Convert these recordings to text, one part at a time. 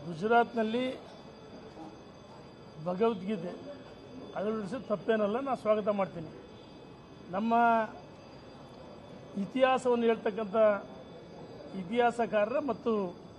ಗುಜರಾತ್ನಲ್ಲಿ ಭಗವದ್ಗೀತೆ ಅಳವಡಿಸಿದ ತಪ್ಪೇನಲ್ಲ ನಾನು ಸ್ವಾಗತ ಮಾಡ್ತೀನಿ ನಮ್ಮ ಇತಿಹಾಸವನ್ನು ಹೇಳ್ತಕ್ಕಂಥ ಇತಿಹಾಸಕಾರರ ಮತ್ತು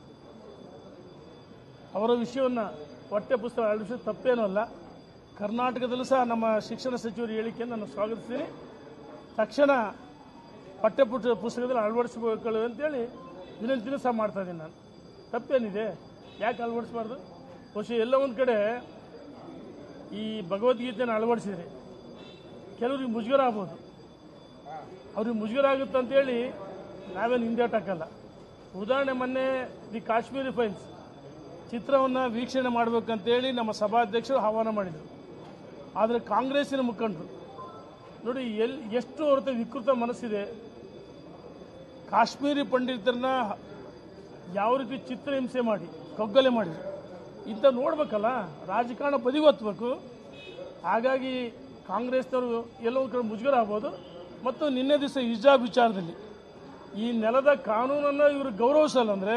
ಅವರ ವಿಷಯವನ್ನು ಹೊಟ್ಟೆ ಪುಸ್ತಕ ಅಳವಡಿಸಿದ ತಪ್ಪೇನೂ ಅಲ್ಲ ಕರ್ನಾಟಕದಲ್ಲೂ ಸಹ ನಮ್ಮ ಶಿಕ್ಷಣ ಸಚಿವರ ಹೇಳಿಕೆಯನ್ನು ನಾನು ಸ್ವಾಗತಿಸ್ತೀನಿ ತಕ್ಷಣ ಪಠ್ಯ ಪುಟ ಪುಸ್ತಕದಲ್ಲಿ ಅಳವಡಿಸಬೇಕು ಅಂತೇಳಿ ವಿನಂತಿನೂ ಸಹ ಮಾಡ್ತಾ ಇದ್ದೀನಿ ನಾನು ತಪ್ಪೇನಿದೆ ಯಾಕೆ ಅಳವಡಿಸಬಾರ್ದು ಬಹುಶಃ ಎಲ್ಲ ಒಂದು ಕಡೆ ಈ ಭಗವದ್ಗೀತೆಯನ್ನು ಅಳವಡಿಸಿದ್ರಿ ಕೆಲವ್ರಿಗೆ ಮುಜುಗರ ಆಗ್ಬೋದು ಅವ್ರಿಗೆ ಮುಜುಗರ ಆಗುತ್ತೆ ಅಂತೇಳಿ ನಾವೇನು ಹಿಂದೇಟಕ್ಕಲ್ಲ ಉದಾಹರಣೆ ಮೊನ್ನೆ ದಿ ಕಾಶ್ಮೀರಿ ಫೈಲ್ಸ್ ಚಿತ್ರವನ್ನು ವೀಕ್ಷಣೆ ಮಾಡಬೇಕಂತೇಳಿ ನಮ್ಮ ಸಭಾಧ್ಯಕ್ಷರು ಆಹ್ವಾನ ಮಾಡಿದರು ಆದರೆ ಕಾಂಗ್ರೆಸ್ಸಿನ ಮುಖಂಡರು ನೋಡಿ ಎಲ್ ಎಷ್ಟು ಹೊರತ ವಿಕೃತ ಮನಸ್ಸಿದೆ ಕಾಶ್ಮೀರಿ ಪಂಡಿತರನ್ನ ಯಾವ ರೀತಿ ಚಿತ್ರಹಿಂಸೆ ಮಾಡಿ ಕಗ್ಗಲೆ ಮಾಡಿದ್ರು ಇಂಥ ನೋಡ್ಬೇಕಲ್ಲ ರಾಜಕಾರಣ ಬದಿಗೊತ್ತಬೇಕು ಹಾಗಾಗಿ ಕಾಂಗ್ರೆಸ್ನವರು ಎಲ್ಲೋ ಒಂದು ಕಡೆ ಮುಜುಗರ ಆಗ್ಬೋದು ಮತ್ತು ನಿನ್ನೆ ದಿವಸ ಹಿಜಾಬ್ ವಿಚಾರದಲ್ಲಿ ಈ ನೆಲದ ಕಾನೂನನ್ನು ಇವರು ಗೌರವಿಸಲ್ಲ ಅಂದರೆ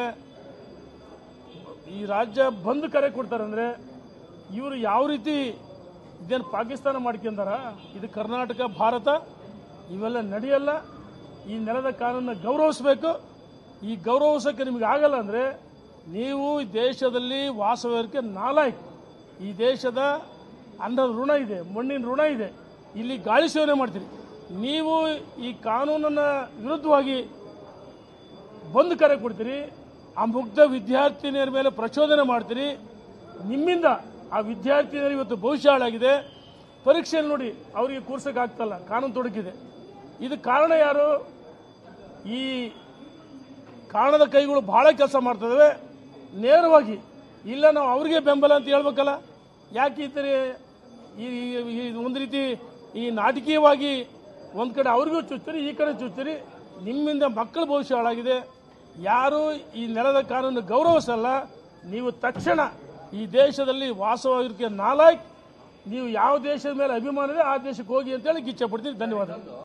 ಈ ರಾಜ್ಯ ಬಂದ್ ಕರೆ ಕೊಡ್ತಾರಂದ್ರೆ ಇವರು ಯಾವ ರೀತಿ ಇದೇನು ಪಾಕಿಸ್ತಾನ ಮಾಡ್ಕೊಂಡಾರ ಇದು ಕರ್ನಾಟಕ ಭಾರತ ಇವೆಲ್ಲ ನಡೆಯಲ್ಲ ಈ ನೆಲದ ಕಾನೂನನ್ನ ಗೌರವಿಸಬೇಕು ಈ ಗೌರವಿಸೋಕ್ಕೆ ನಿಮಗೆ ಆಗಲ್ಲ ಅಂದರೆ ನೀವು ಈ ದೇಶದಲ್ಲಿ ವಾಸವಿರೋಕ್ಕೆ ನಾಲಾಯಕ್ ಈ ದೇಶದ ಅನ್ನದ ಋಣ ಇದೆ ಮಣ್ಣಿನ ಋಣ ಇದೆ ಇಲ್ಲಿ ಗಾಳಿ ಸೇವನೆ ಮಾಡ್ತೀರಿ ನೀವು ಈ ಕಾನೂನನ್ನು ವಿರುದ್ಧವಾಗಿ ಬಂದು ಕರೆ ಕೊಡ್ತೀರಿ ಆ ಮುಗ್ಧ ವಿದ್ಯಾರ್ಥಿನಿಯರ ಮೇಲೆ ಪ್ರಚೋದನೆ ಮಾಡ್ತೀರಿ ನಿಮ್ಮಿಂದ ಆ ವಿದ್ಯಾರ್ಥಿನಿಯರು ಇವತ್ತು ಭವಿಷ್ಯ ಹಾಳಾಗಿದೆ ಪರೀಕ್ಷೆಯಲ್ಲಿ ನೋಡಿ ಅವರಿಗೆ ಕೂರ್ಸಕ್ಕೆ ಆಗ್ತಲ್ಲ ಕಾನೂನು ತೊಡಕಿದೆ ಇದು ಕಾರಣ ಯಾರು ಈ ಕಾರಣದ ಕೈಗಳು ಬಹಳ ಕೆಲಸ ಮಾಡ್ತದವೆ ನೇರವಾಗಿ ಇಲ್ಲ ನಾವು ಅವ್ರಿಗೆ ಬೆಂಬಲ ಅಂತ ಹೇಳ್ಬೇಕಲ್ಲ ಯಾಕೆ ಈ ಥರ ಈ ಈ- ಈ ಒಂದು ರೀತಿ ಈ ನಾಟಕೀಯವಾಗಿ ಒಂದು ಕಡೆ ಅವ್ರಿಗೂ ಚುಚ್ತೀರಿ ಈ ಕಡೆ ಚುಚ್ತೀರಿ ನಿಮ್ಮಿಂದ ಮಕ್ಕಳ ಭವಿಷ್ಯ ಹಾಳಾಗಿದೆ ಯಾರು ಈ ನೆಲದ ಕಾನೂನು ಗೌರವಿಸಲ್ಲ ನೀವು ತಕ್ಷಣ ಈ ದೇಶದಲ್ಲಿ ವಾಸವಾಗಿರೋಕ್ಕೆ ನಾಲಾಯಕ್ ನೀವು ಯಾವ ದೇಶದ ಮೇಲೆ ಅಭಿಮಾನ ಇದೆ ಆ ದೇಶಕ್ಕೆ ಹೋಗಿ ಅಂತೇಳಿ ಇಚ್ಛೆ ಪಡ್ತೀನಿ ಧನ್ಯವಾದ